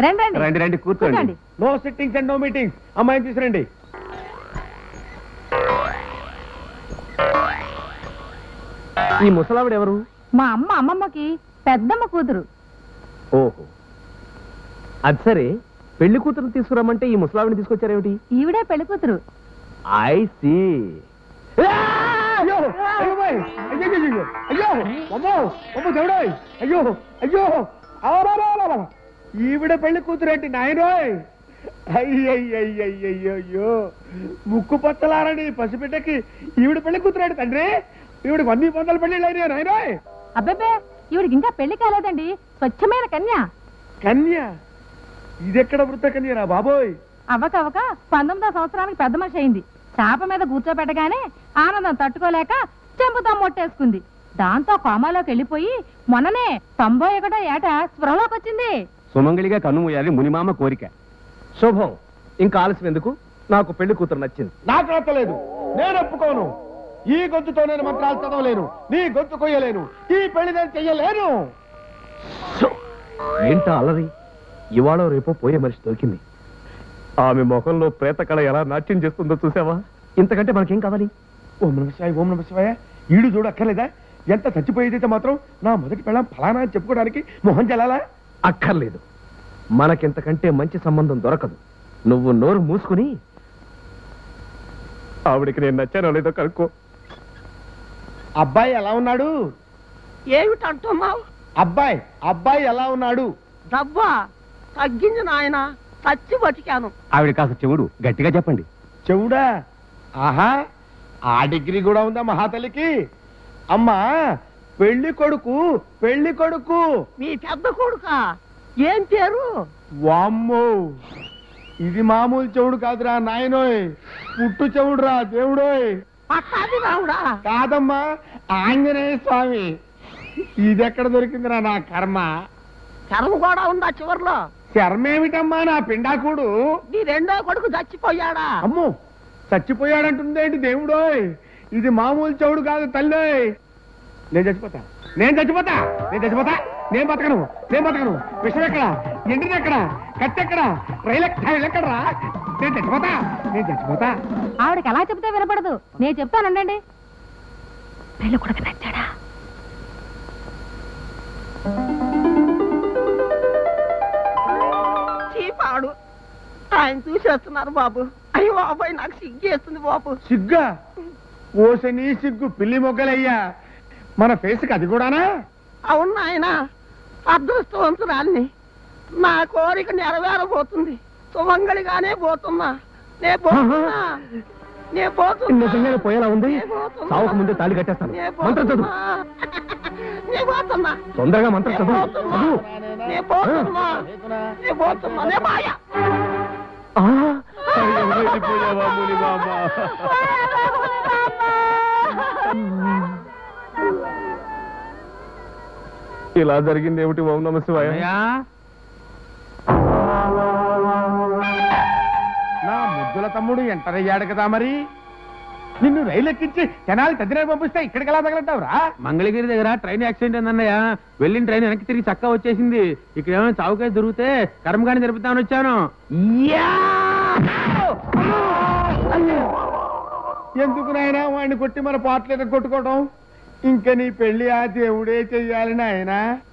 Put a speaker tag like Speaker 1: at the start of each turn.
Speaker 1: రండి రండి
Speaker 2: రండి రండి కూర్చోండి
Speaker 1: కూర్చోండి.
Speaker 3: No sittings and no meetings అమ్మాయిని తీసుకురండి
Speaker 2: ఈ ముసలావిడ ఎవరు
Speaker 1: మా అమ్మ అమ్మమ్మకి పెద్దమ్మ కూతురు
Speaker 2: ఓహో అది సరే పెళ్లి కూతురు తీసుకురమ్మంటే ఈ ముసలావిని తీసుకొచ్చారేమిటి
Speaker 1: ఈవిడే పెళ్లి కూతురు
Speaker 2: ఐ సీ
Speaker 3: అయ్యో అయ్యో బాయ్ అయ్యో అయ్యో అయ్యో అమ్మో అమ్మో దేవుడోయ్ అయ్యో అయ్యో ఆరారారారా. ఈవిడ పెళ్లి కూతురేంటి నాయనోయ్ అయ్యయ్యయ్యయ్యో ముక్కు పచ్చలారని పసిబిడ్డకి ఈవిడ పెళ్లి కూతురేంటి తండ్రి ఈవిడ వంద వందల పెళ్లి అయినా నాయనోయ్
Speaker 1: అబ్బబ్బే ఈవిడికి ఇంకా పెళ్లి కాలేదండి స్వచ్ఛమైన కన్య
Speaker 3: కన్య ఇదెక్కడ వృత్త కన్యరా బాబోయ్
Speaker 1: అవ్వక అవ్వక పంతొమ్మిదో సంవత్సరానికి పెద్ద మనిషి అయింది చాప మీద కూర్చోబెట్టగానే ఆనందం తట్టుకోలేక చెంపుతా మొట్టేసుకుంది దాంతో కోమాలోకి వెళ్ళిపోయి మొన్ననే తొంభై ఒకటో ఏట స్పృహలోకి వచ్చింది
Speaker 2: సుమంగళిగా కన్నుమూయాలి మునిమామ కోరిక శుభం ఇంకా ఆలస్యం ఎందుకు నాకు పెళ్లి కూతురు నచ్చింది
Speaker 3: నాకు నచ్చలేదు నేను ఒప్పుకోను ఈ గొంతుతో నేను మంత్రాలు చదవలేను నీ గొంతు కొయ్యలేను ఈ పెళ్లి నేను చెయ్యలేను
Speaker 2: ఏంటా అలరి ఇవాళ రేపో పోయే మనిషి దొరికింది ఆమె ముఖంలో ప్రేతకళ ఎలా నాట్యం చేస్తుందో చూసావా ఇంతకంటే మనకేం కావాలి
Speaker 3: ఓం నమ శివాయ ఓం నమ శివాయ ఈడు చూడు అక్కర్లేదా ఎంత చచ్చిపోయేదైతే మాత్రం నా మొదటి పెళ్ళం ఫలానా అని చెప్పుకోవడానికి మొహం చెల్లాలా
Speaker 2: అక్కర్లేదు మనకింతకంటే మంచి సంబంధం దొరకదు నువ్వు నోరు మూసుకుని ఆవిడికి నేను నచ్చానో లేదో కనుక్కో
Speaker 3: అబ్బాయి ఎలా ఉన్నాడు
Speaker 4: ఏమిటంటున్నావు
Speaker 3: అబ్బాయి అబ్బాయి ఎలా ఉన్నాడు
Speaker 4: డబ్బా తగ్గింది నాయన చచ్చి బతికాను
Speaker 2: ఆవిడ కాస్త చెవుడు గట్టిగా చెప్పండి
Speaker 3: చెవుడా ఆహా ఆ డిగ్రీ కూడా ఉందా మహాతల్లికి అమ్మా పెళ్లి కొడుకు పెళ్లి కొడుకు
Speaker 4: మీ పెద్ద కొడుక ఏం పేరు
Speaker 3: వామ్మో ఇది మామూలు చెవుడు కాదురా నాయనోయ్ పుట్టు చెవుడురా దేవుడోయ్
Speaker 4: పట్టాది రావుడా
Speaker 3: కాదమ్మా ఆంజనేయ స్వామి ఇది ఎక్కడ దొరికిందిరా నా కర్మ
Speaker 4: కర్మ కూడా ఉందా చివర్లో
Speaker 3: శర్మేమిటమ్మా నా పిండాకుడు
Speaker 4: నీ రెండో కొడుకు చచ్చిపోయాడా
Speaker 3: అమ్మో చచ్చిపోయాడంటుందేంటి దేవుడోయ్ ఇది మామూలు చెవుడు కాదు తల్లోయ్ నేను చచ్చిపోతా నేను చచ్చిపోతా నేను చచ్చిపోతా నేను బతకను నేను బతకను విషయం ఎక్కడ ఎండిది ఎక్కడ కత్తి ఎక్కడ రైలు ఎక్కడ రైలు ఎక్కడరా నేను చచ్చిపోతా నేను చచ్చిపోతా
Speaker 1: ఆవిడకి ఎలా చెప్తే వినపడదు నేను చెప్తానండి పెళ్లి కొడుకు నచ్చాడా
Speaker 4: చీపాడు ఆయన చూసేస్తున్నారు బాబు అయ్యో బాబాయ్ నాకు సిగ్గేస్తుంది బాబు
Speaker 3: సిగ్గా ఓసని సిగ్గు పిల్లి మొగ్గలయ్యా మన ఫేస్కి అది కూడానా
Speaker 4: అవును నాయన అదృష్టవంతురాల్ని నా కోరిక నెరవేరబోతుంది సుమంగళిగానే పోతున్నా నే పోతున్నా నే పోతున్నా
Speaker 2: నిజంగానే పోయేలా ఉంది
Speaker 4: నే పోతున్నా.
Speaker 2: సావుకు ముందే తాళి కట్టేస్తాను
Speaker 4: నే
Speaker 2: మంత్రం చదువు
Speaker 4: పోతున్నా. నే పోతున్నా
Speaker 2: తొందరగా మంత్రం
Speaker 4: నే
Speaker 2: చదువు
Speaker 4: పోతున్నా.
Speaker 2: చదువు
Speaker 4: నే పోతున్నా నే పోతున్నా నే మాయ
Speaker 2: ఆ,
Speaker 3: అయ్యో, వెళ్ళిపోయావా మునిమామ?
Speaker 2: ఇలా జరిగింది ఏమిటి ఓం నమ శివాయ
Speaker 3: నా ముద్దుల తమ్ముడు ఎంటర్ అయ్యాడు కదా మరి నిన్ను రైలు ఎక్కించి జనాలు తదిన పంపిస్తే ఇక్కడికి ఎలా తగలంటావురా
Speaker 5: మంగళగిరి దగ్గర ట్రైన్ యాక్సిడెంట్ అయిందన్నయ్య వెళ్ళిన ట్రైన్ వెనక్కి తిరిగి చక్కా వచ్చేసింది ఇక్కడ ఏమైనా చౌకేసి దొరికితే కర్మగాని జరుపుతామని వచ్చాను
Speaker 3: ఎందుకు నాయనా వాడిని కొట్టి మన పాటలు కొట్టుకోవడం ఇంకా నీ పెళ్లి ఆ దేవుడే చెయ్యాలి నాయనా